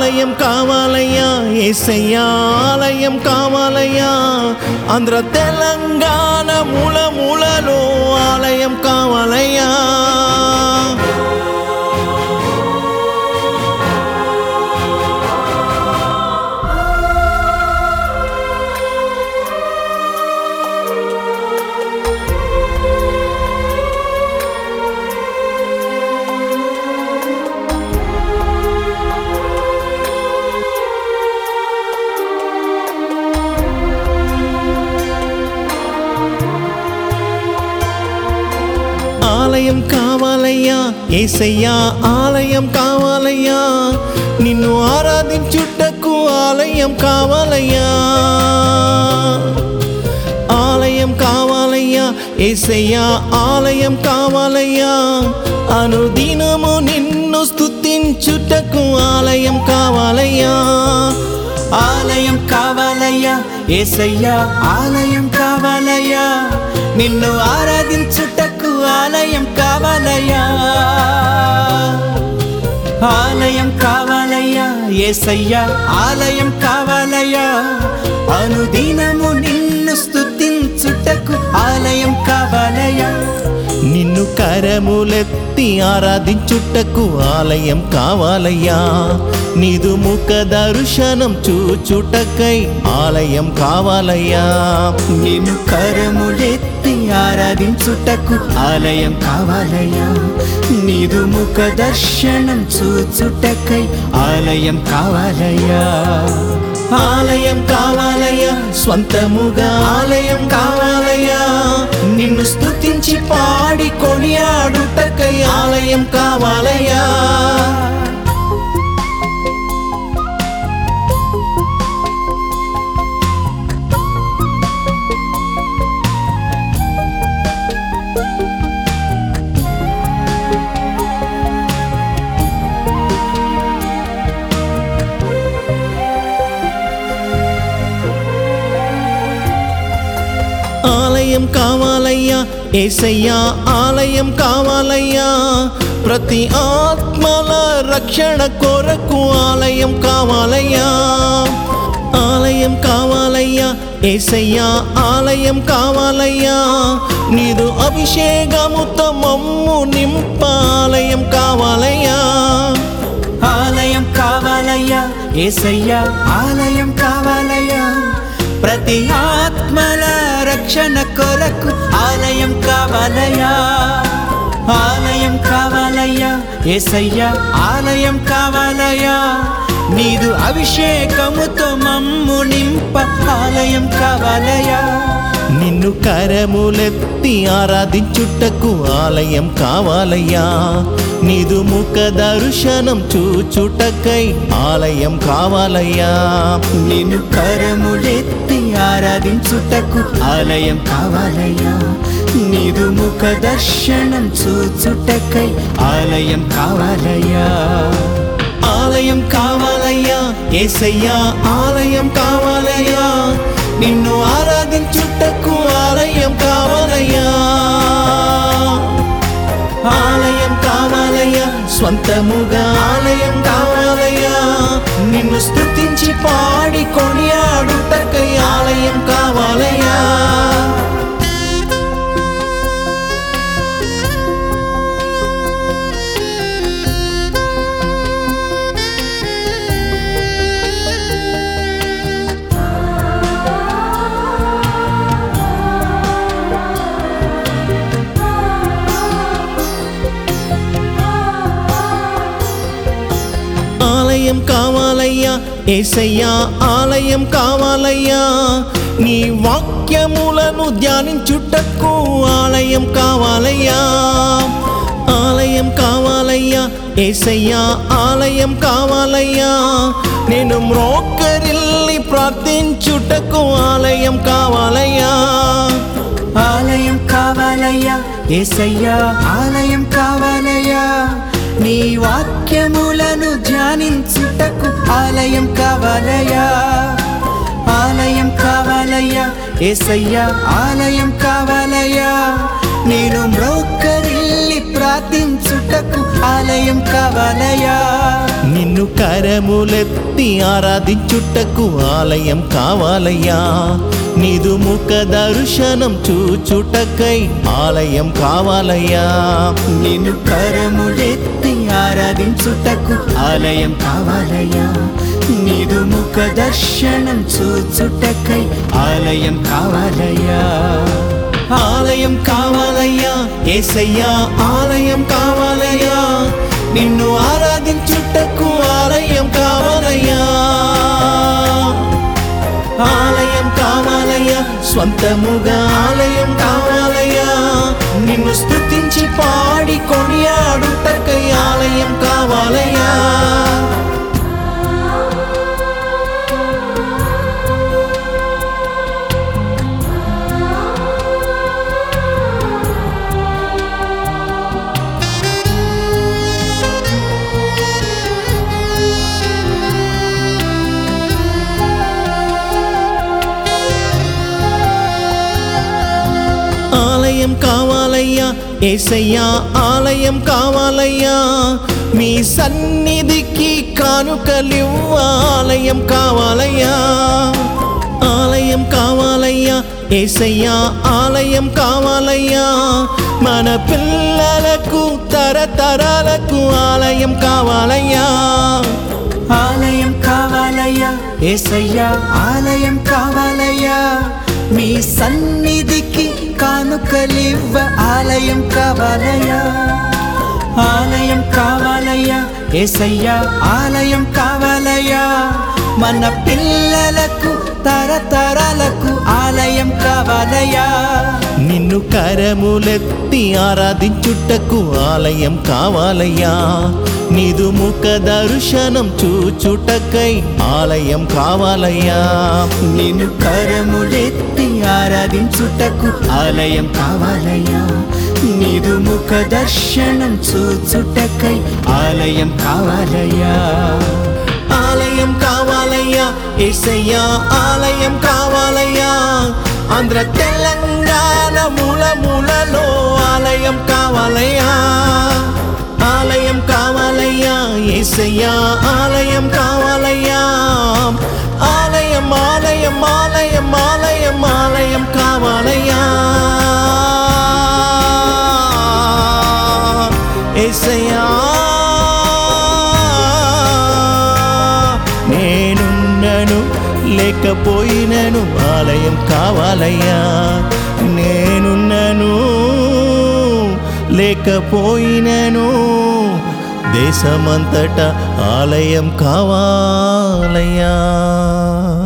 ఆలయం కావాలయ్యా ఏసయ్యా ఆలయం కావాలయ్యా ఆంధ్ర తెలంగాణ మూల మూలలో ఆలయం కావాలయ్యా ఆలయం కావాలయ్యా ఏసయ్యా ఆలయం కావాలయ్యా నిన్ను ఆరాధించుటకు ఆలయం కావాలయ్యా ఆలయం కావాలయ్యా ఏసయ్యా ఆలయం కావాలయ్యా అనుదినము నిన్ను స్తుతించుటకు ఆలయం కావాలయ్యా ఆలయం కావాలయ్యా ఏసయ్యా ఆలయం కావాలయ్యా నిన్ను ఆరాధించుటకు ఆలయం కావాలయ్యా ఆలయం కావాలయ్యా ఏసయ్యా ఆలయం కావాలయ్యా అనుదినము నిన్ను స్తుతించుటకు ఆలయం కావాలయ్యా నిన్ను కరములెత్తి ఆరాధించుటకు ఆలయం కావాలయ్యా నీదు ముఖ దర్శనం చూచుటకై ఆలయం కావాలయ్యా నిన్ను కరములెత్తి ఆరాధించుటకు ఆలయం కావాలయ్యా నీదు ముఖ దర్శనం చూచుటకై ఆలయం కావాలయ్యా ఆలయం కావాలయ్యా స్వంతముగా ఆలయం కావాలయ్యా నిన్ను స్తుతించి పాడి కొనియాడుటకై ఆలయం కావాలయ్యా ఆలయం కావాలయ్యా ఏసయ్యా ఆలయం కావాలయ్యా ప్రతి ఆత్మల రక్షణ కొరకు ఆలయం కావాలయ్యా ఆలయం కావాలయ్యా ఏసయ్యా ఆలయం కావాలయ్యా నీదు అభిషేకముతో మమ్ము నింప ఆలయం కావాలయ్యా ఆలయం కావాలయ్యా ఏసయ్యా ఆలయం కావాలయ్యా ప్రతి ఆత్మల రక్షణ కొరకు ఆలయం కావాలయ్యా ఆలయం కావాలయ్యా ఏసయ్యా ఆలయం కావాలయ్యా నీదు అభిషేకముతో మమ్ము నింప ఆలయం కావాలయ్యా నిన్ను కరములెత్తి ఆరాధించుటకు ఆలయం కావాలయ్యా నీదు ముఖ దర్శనం చూచుటకై ఆలయం కావాలయ్యా నిన్ను కరములెత్తి ఆరాధించుటకు ఆలయం కావాలయ్యా నీదు ముఖ దర్శనం చూచుటకై ఆలయం కావాలయ్యా ఆలయం కావాలయ్యా ఏసయ్యా ఆలయం కావాలయ్యా నిన్ను ఆరాధించుటకు ఆలయం కావాలయ్యా ఆలయం కావాలయ్యా స్వంతముగా ఆలయం కావాలయ్యా నిన్ను స్తుతించి పాడి కొనియాడుటకై ఆలయం కావాలయ్యా ఆలయం కావాలయ్యా ఏసయ్యా ఆలయం కావాలయ్యా నీ వాక్యములను ధ్యానించుటకు ఆలయం కావాలయ్యా ఆలయం కావాలయ్యా ఏసయ్యా ఆలయం కావాలయ్యా నేను మ్రోకరిల్లి ప్రార్థించుటకు ఆలయం కావాలయ్యా ఆలయం కావాలయ్యా ఏసయ్యా ఆలయం కావాలయ్యా నీ వాక్యములను ధ్యానించుటకు ఆలయం కావాలయ్యా ఆలయం కావాలయ్యా ఏసయ్యా ఆలయం కావాలయ్యా నేను మ్రోకరిల్లి ప్రార్థించుటకు ఆలయం కావాలయ్యా నిన్ను కరములెత్తి ఆరాధించుటకు ఆలయం కావాలయ్యా నీదు ముఖ దర్శనం చూచుటకై ఆలయం కావాలయ్యా నిన్ను కరములెత్తి ఆరాధించుటకు ఆలయం కావాలయ్యా నీదు ముఖ దర్శనం చూచుటకై ఆలయం కావాలయ్యా ఆలయం కావాలయ్యా ఏసయ్యా ఆలయం కావాలయ్యా నిన్ను ఆరాధించుటకు ఆలయం కావాలయ్యా ఆలయం కావాలయ్యా స్వంతముగా ఆలయం కావాలయ్యా నిన్ను స్తుతించి పాడి కొనియాడుటకై ఆలయం కావాలయ్యా ఆలయం కావాలయ్యా ఏసయ్యా ఆలయం కావాలయ్యా మీ సన్నిధికి కానుకలివ్వ ఆలయం కావాలయ్యా ఆలయం కావాలయ్యా ఏసయ్యా ఆలయం కావాలయ్యా మన పిల్లలకు తరతరాలకు ఆలయం కావాలయ్యా ఆలయం కావాలయ్యా ఏసయ్యా ఆలయం కావాలయ్యా మీ సన్నిధికి కానుకలివ్వ ఆలయం కావాలయ్యా ఆలయం కావాలయ్యా ఏసయ్యా ఆలయం కావాలయ్యా మన పిల్లలకు తరతరాలకు ఆలయం కావాలయ్యా నిన్ను కరములెత్తి ఆరాధించుటకు ఆలయం కావాలయ్యా నీదు ముఖ దర్శనం చూచుటకై ఆలయం కావాలయ్యా నిన్ను కరములెత్తి ఆరాధించుటకు ఆలయం కావాలయ్యా నీదు ముఖ దర్శనం చూచుటకై ఆలయం కావాలయ్యా ఆలయం కావాలయ్యా ఏసయ్యా ఆలయం కావాలయ్యా ఆంధ్ర తెలంగాణ మూల మూలలో ఆలయం కావాలయ్యా ఆలయం కావాలయ్యా ఏసయ్యా ఆలయం కావాలయ్యా ఆలయం ఆలయం ఆలయం ఆలయం ఆలయం కావాలయ్యా ఏసయ్యా నేనున్నను లేకపోయినను ఆలయం కావాలయ్యా నేనున్నను లేకపోయినను దేశమంతటా ఆలయం కావాలయ్యా